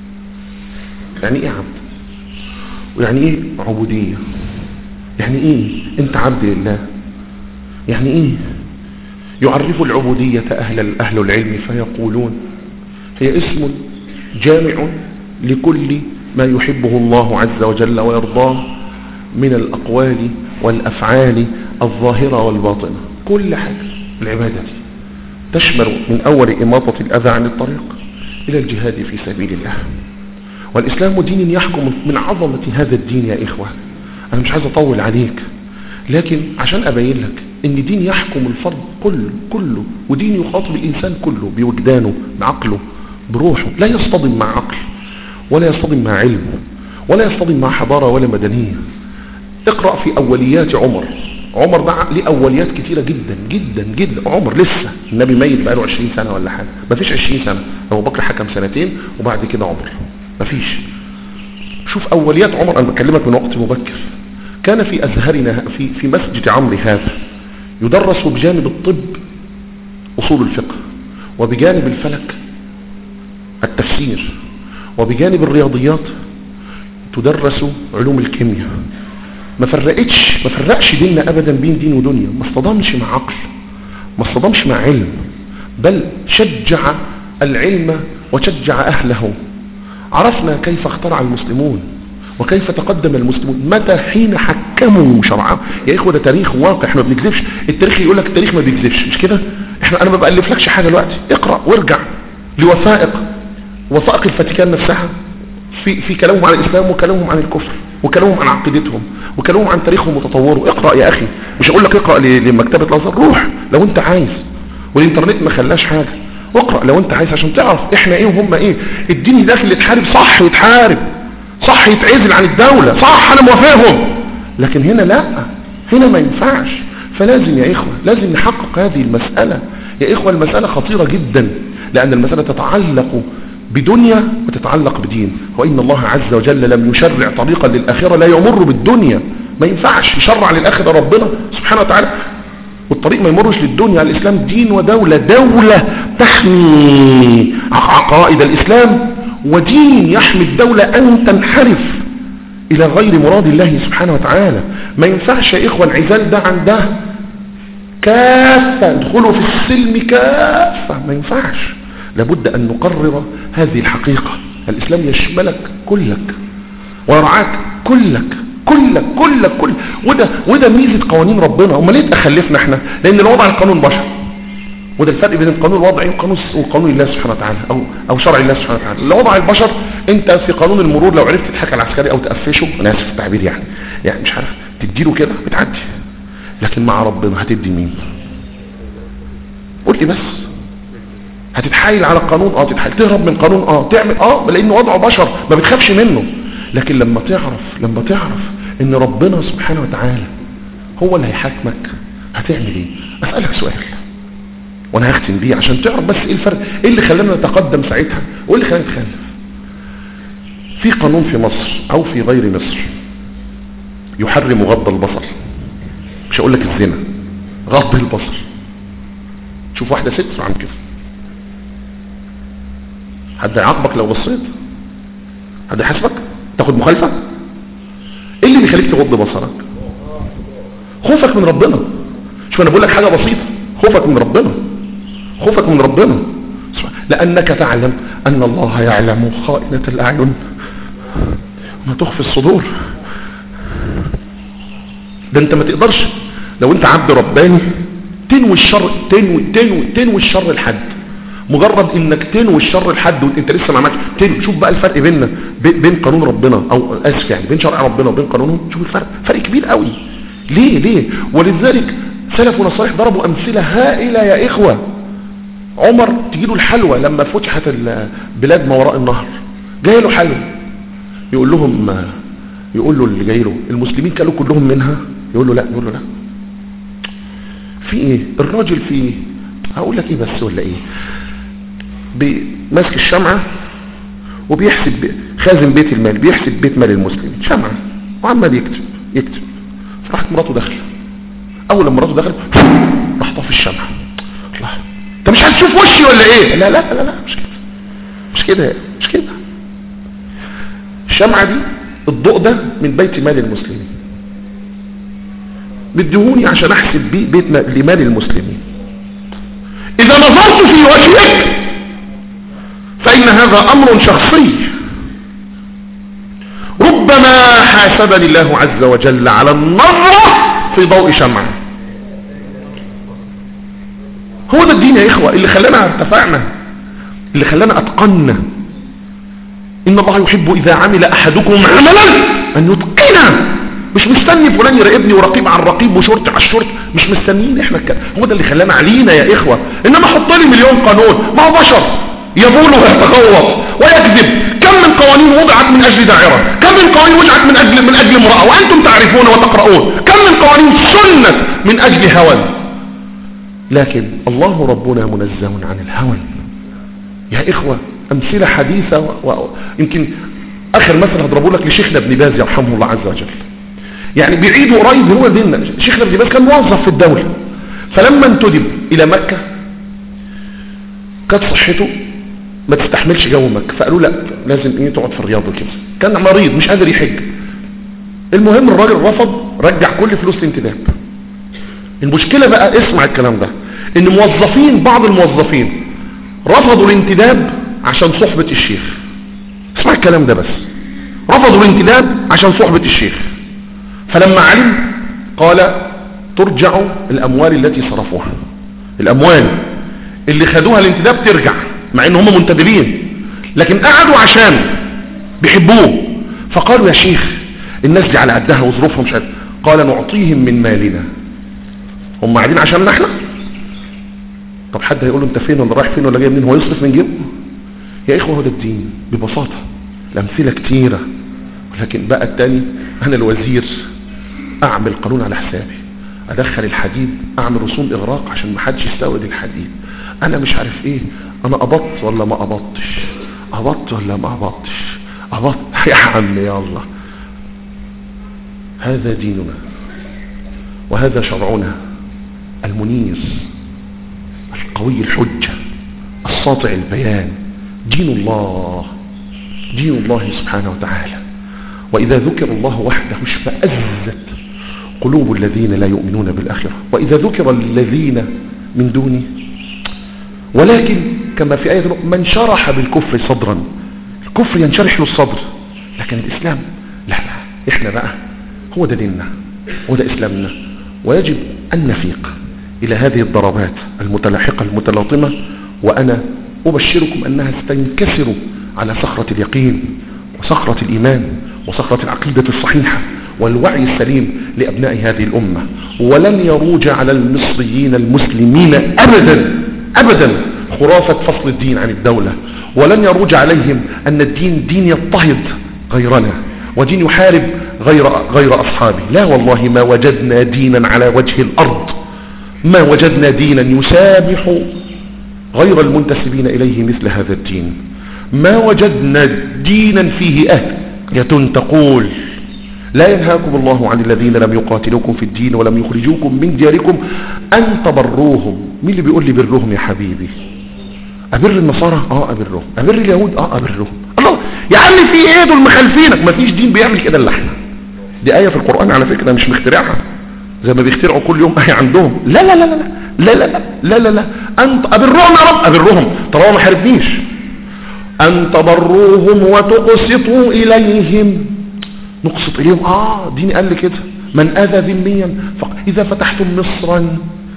يعني إيه عبد ويعني إيه عبودية يعني إيه أنت عبد لله يعني إيه يعرف العبودية أهل, أهل العلم فيقولون هي اسم جامع لكل ما يحبه الله عز وجل ويرضاه من الأقوال والأفعال الظاهرة والباطنة كل حاجة العبادة دي تشمل من أول إماطة الأذى عن الطريق إلى الجهاد في سبيل الله والإسلام دين يحكم من عظمة هذا الدين يا إخوة أنا مش عايز أطول عليك لكن عشان أبين لك إن دين يحكم الفرد كله كله ودين يخاطب الإنسان كله بوجدانه بعقله بروحه لا يصطدم مع عقل ولا يصطدم مع علم ولا يصطدم مع حضارة ولا مدنية اقرأ في أوليات عمر عمر ده ليه أوليات كتيرة جدا جدا جدا عمر لسه النبي ميت بقاله 20 سنة ولا حاجة مفيش 20 سنة أبو بكر حكم سنتين وبعد كده عمر مفيش شوف أوليات عمر أنا بكلمك من وقت مبكر كان في أزهرنا في, في مسجد عمرو هذا يدرس بجانب الطب أصول الفقه وبجانب الفلك التفسير وبجانب الرياضيات تدرس علوم الكيمياء ما فرقتش ما فرقش ديننا ابدا بين دين ودنيا ما اصطدمش مع عقل ما اصطدمش مع علم بل شجع العلم وشجع اهله عرفنا كيف اخترع المسلمون وكيف تقدم المسلمون متى حين حكموا شرعا يا اخوه ده تاريخ واقع احنا ما بنكذبش التاريخ يقول لك التاريخ ما بيكذبش مش كده احنا انا ما بالفلكش حاجه دلوقتي اقرا وارجع لوثائق وثائق الفاتيكان نفسها في في كلامهم عن الاسلام وكلامهم عن الكفر وكلامهم عن عقيدتهم وكلامهم عن تاريخهم وتطورهم اقرا يا اخي مش هقول لك اقرا لمكتبه الازهر روح لو انت عايز والانترنت ما خلاش حاجه اقرا لو انت عايز عشان تعرف احنا ايه وهم ايه الدين داخل يتحارب صح يتحارب صح يتعزل عن الدولة صح انا موافقهم لكن هنا لا هنا ما ينفعش فلازم يا اخوة لازم نحقق هذه المسألة يا اخوة المسألة خطيرة جدا لان المسألة تتعلق بدنيا وتتعلق بدين وإن الله عز وجل لم يشرع طريقا للآخرة لا يمر بالدنيا ما ينفعش يشرع للآخرة ربنا سبحانه وتعالى والطريق ما يمرش للدنيا الإسلام دين ودولة دولة تحمي عقائد الإسلام ودين يحمي الدولة أن تنحرف إلى غير مراد الله سبحانه وتعالى ما ينفعش يا إخوة العزال ده عن ده كافة ادخلوا في السلم كافة ما ينفعش لابد أن نقرر هذه الحقيقة الإسلام يشملك كلك ويرعاك كلك كلك كلك كل وده وده ميزة قوانين ربنا امال ليه تخلفنا احنا لان الوضع القانون بشر وده الفرق بين القانون الوضعي وقانون وقانون الله سبحانه وتعالى او او شرع الله سبحانه وتعالى لوضع البشر انت في قانون المرور لو عرفت تضحك على العسكري او تقفشه انا اسف في التعبير يعني يعني مش عارف تديله كده بتعدي لكن مع ربنا هتدي مين قول لي بس هتتحايل على القانون اه تتحايل تهرب من قانون اه تعمل اه لان وضعه بشر ما بتخافش منه لكن لما تعرف لما تعرف ان ربنا سبحانه وتعالى هو اللي هيحاكمك هتعمل ايه اسألك سؤال وانا هختم بيه عشان تعرف بس ايه الفرق ايه اللي خلانا نتقدم ساعتها وايه اللي خلانا نتخلف في قانون في مصر او في غير مصر يحرم غض البصر مش هقول لك الزنا غض البصر شوف واحدة ست عن كده حد هيعاقبك لو بصيت حد هيحاسبك تاخد مخالفة ايه اللي بيخليك تغض بصرك خوفك من ربنا شوف انا بقول لك حاجة بسيطة خوفك من ربنا خوفك من ربنا لأنك تعلم أن الله يعلم خائنة الأعين ما تخفي الصدور ده انت ما تقدرش لو انت عبد رباني تنوي الشر تنوي تنوي تنوي الشر لحد مجرد انك تنوي الشر لحد وانت لسه ما عملتش تنوي شوف بقى الفرق بيننا بين قانون ربنا او اسف يعني بين شرع ربنا وبين قانونه شوف الفرق فرق كبير قوي ليه ليه ولذلك سلفنا الصالح ضربوا امثله هائله يا اخوه عمر تجيله الحلوى لما فتحت البلاد ما وراء النهر جاي له حلوى يقول لهم يقول له اللي جاي له المسلمين كانوا كلهم منها يقول له لا يقول له لا في ايه الراجل في ايه هقول لك ايه بس ولا ايه ماسك الشمعة وبيحسب خازن بيت المال بيحسب بيت مال المسلمين شمعة وعمال يكتب يكتب فراحت مراته داخله اول لما مراته دخلت راح طفي الشمعة الله انت مش هتشوف وشي ولا ايه لا لا لا لا مش كده مش كده مش كده الشمعة دي الضوء ده من بيت مال المسلمين بدهوني عشان احسب بيه بيت لمال المسلمين اذا نظرت في وجهك فان هذا امر شخصي ربما حاسبني الله عز وجل على النظرة في ضوء شمعة هو ده الدين يا اخوة اللي خلانا ارتفعنا اللي خلانا اتقنا ان الله يحب اذا عمل احدكم عملا ان يتقنه مش مستني فلان يراقبني ورقيب على الرقيب وشرط على الشرط مش مستنيين احنا الكلام هو ده اللي خلانا علينا يا اخوة انما حط لي مليون قانون ما هو بشر يبول ويتغوط ويكذب كم من قوانين وضعت من اجل داعرة كم من قوانين وضعت من اجل من اجل امرأة وانتم تعرفون وتقرؤون كم من قوانين سنت من اجل هوى لكن الله ربنا منزه عن الهوى يا اخوة امثلة حديثة ويمكن اخر مثل هضربه لك لشيخنا ابن باز يرحمه الله عز وجل يعني بعيد قريب هو ديننا شيخنا ابن باز كان موظف في الدولة فلما انتدب الى مكة كانت صحته ما تستحملش جو مكة فقالوا لا لازم ايه تقعد في الرياض وكده كان مريض مش قادر يحج المهم الراجل رفض رجع كل فلوس الانتداب المشكلة بقى اسمع الكلام ده ان موظفين بعض الموظفين رفضوا الانتداب عشان صحبة الشيخ اسمع الكلام ده بس رفضوا الانتداب عشان صحبة الشيخ فلما علم قال ترجع الاموال التي صرفوها الاموال اللي خدوها الانتداب ترجع مع ان هم منتدبين لكن قعدوا عشان بيحبوه فقالوا يا شيخ الناس دي على قدها وظروفهم مش قال نعطيهم من مالنا هم قاعدين عشان احنا طب حد هيقول له انت فين ولا رايح فين ولا جاي منين هو يصرف من جيبه يا اخوه هو ده الدين ببساطه الامثله كتيره لكن بقى التاني انا الوزير اعمل قانون على حسابي ادخل الحديد اعمل رسوم اغراق عشان ما حدش يستورد الحديد انا مش عارف ايه انا قبضت ولا ما قبضتش قبضت ولا ما قبضتش قبضت يا عم يا الله هذا ديننا وهذا شرعنا المنير القوي الحجة الساطع البيان دين الله دين الله سبحانه وتعالى وإذا ذكر الله وحده اشمأزت قلوب الذين لا يؤمنون بالآخرة وإذا ذكر الذين من دونه ولكن كما في آية من شرح بالكفر صدرا الكفر ينشرح له الصدر لكن الإسلام لا لا إحنا بقى هو ده ديننا هو ده إسلامنا ويجب أن نفيق إلى هذه الضربات المتلاحقة المتلاطمة وأنا أبشركم أنها ستنكسر على صخرة اليقين وصخرة الإيمان وصخرة العقيدة الصحيحة والوعي السليم لأبناء هذه الأمة ولن يروج على المصريين المسلمين أبدا أبدا خرافة فصل الدين عن الدولة ولن يروج عليهم أن الدين دين يضطهد غيرنا ودين يحارب غير, غير أصحابه لا والله ما وجدنا دينا على وجه الأرض ما وجدنا دينا يسامح غير المنتسبين إليه مثل هذا الدين ما وجدنا دينا فيه أهلية تقول لا ينهاكم الله عن الذين لم يقاتلوكم في الدين ولم يخرجوكم من دياركم أن تبروهم مين اللي بيقول لي برهم يا حبيبي أبر النصارى اه أبرهم أبر اليهود اه أبرهم الله يا عم في ايه دول مخالفينك مفيش دين بيعمل كده الا احنا دي آية في القرآن على فكرة مش مخترعها زي ما بيخترعوا كل يوم آية عندهم لا لا لا لا لا لا لا لا لا لا أنت أبرهم يا رب أبرهم طالما ما حاربنيش أن تبروهم وتقسطوا إليهم نقسط إليهم آه ديني قال لي كده من أذى ذميا إذا فتحتم مصرا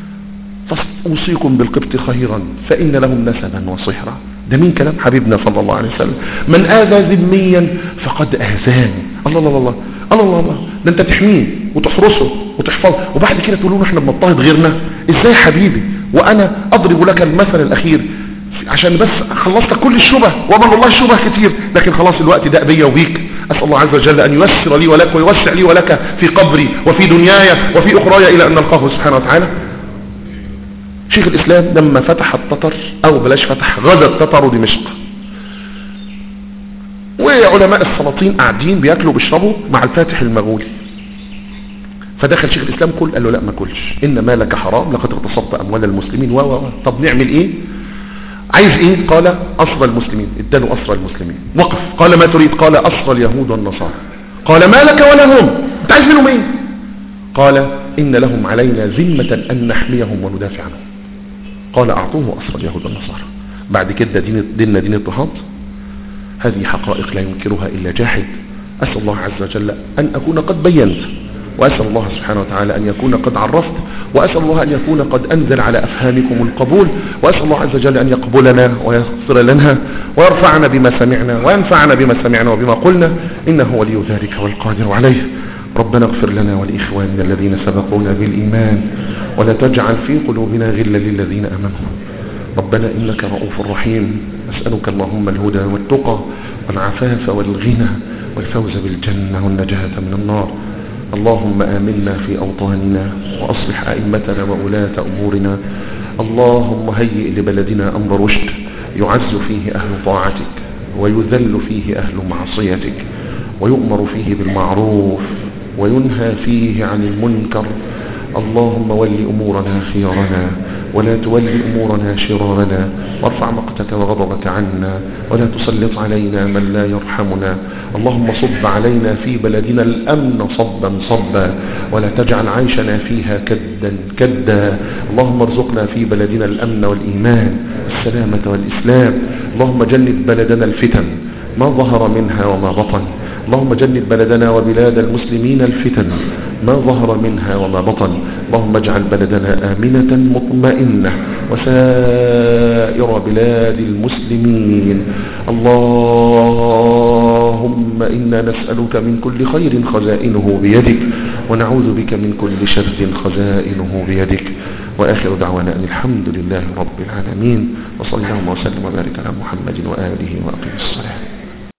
فأوصيكم بالقبط خيرا فإن لهم نسبا وصهرا ده مين كلام حبيبنا صلى الله عليه وسلم من آذى ذميا فقد آذاني الله الله الله الله الله الله ده انت تحميه وتحرسه وتحفظه وبعد كده تقولون احنا بنضطهد غيرنا ازاي حبيبي وانا اضرب لك المثل الاخير عشان بس خلصت كل الشبه ومن الله الشبه كتير لكن خلاص الوقت ده بيا وبيك أسأل الله عز وجل أن ييسر لي ولك ويوسع لي ولك في قبري وفي دنياي وفي أخراي إلى أن نلقاه سبحانه وتعالى شيخ الإسلام لما فتح التتر أو بلاش فتح غزا التتر دمشق وعلماء السلاطين قاعدين بياكلوا بيشربوا مع الفاتح المغولي فدخل شيخ الإسلام كل قال له لا ما كلش إن مالك حرام لقد اغتصبت أموال المسلمين و و طب نعمل إيه عايز إيه قال أسرى المسلمين اداله أسرى المسلمين وقف قال ما تريد قال أسرى اليهود والنصارى قال ما لك ولا هم انت عايز منهم ايه قال إن لهم علينا ذمة أن نحميهم وندافع عنهم قال أعطوه أسرى اليهود والنصارى بعد كده دين ديننا دين اضطهاد هذه حقائق لا ينكرها إلا جاحد أسأل الله عز وجل أن أكون قد بينت وأسأل الله سبحانه وتعالى أن يكون قد عرفت وأسأل الله أن يكون قد أنزل على أفهامكم القبول وأسأل الله عز وجل أن يقبلنا ويغفر لنا ويرفعنا بما سمعنا وينفعنا بما سمعنا وبما قلنا إنه ولي ذلك والقادر عليه ربنا اغفر لنا ولإخواننا الذين سبقونا بالإيمان ولا تجعل في قلوبنا غلا للذين أمنوا ربنا إنك رؤوف رحيم أسألك اللهم الهدى والتقى والعفاف والغنى والفوز بالجنة والنجاة من النار اللهم آمنا في أوطاننا وأصلح أئمتنا وولاة أمورنا اللهم هيئ لبلدنا أمر رشد يعز فيه أهل طاعتك ويذل فيه أهل معصيتك ويؤمر فيه بالمعروف وينهى فيه عن المنكر اللهم ول أمورنا خيارنا ولا تول أمورنا شرارنا وارفع مقتك وغضبك عنا ولا تسلط علينا من لا يرحمنا اللهم صب علينا في بلدنا الأمن صبا صبا ولا تجعل عيشنا فيها كدا كدا اللهم ارزقنا في بلدنا الأمن والإيمان السلامة والإسلام اللهم جنب بلدنا الفتن ما ظهر منها وما بطن اللهم جنب بلدنا وبلاد المسلمين الفتن ما ظهر منها وما بطن اللهم اجعل بلدنا آمنة مطمئنة وسائر بلاد المسلمين اللهم إنا نسألك من كل خير خزائنه بيدك ونعوذ بك من كل شر خزائنه بيدك وآخر دعوانا أن الحمد لله رب العالمين وصلى اللهم وسلم وبارك على محمد وآله وأقيم الصلاة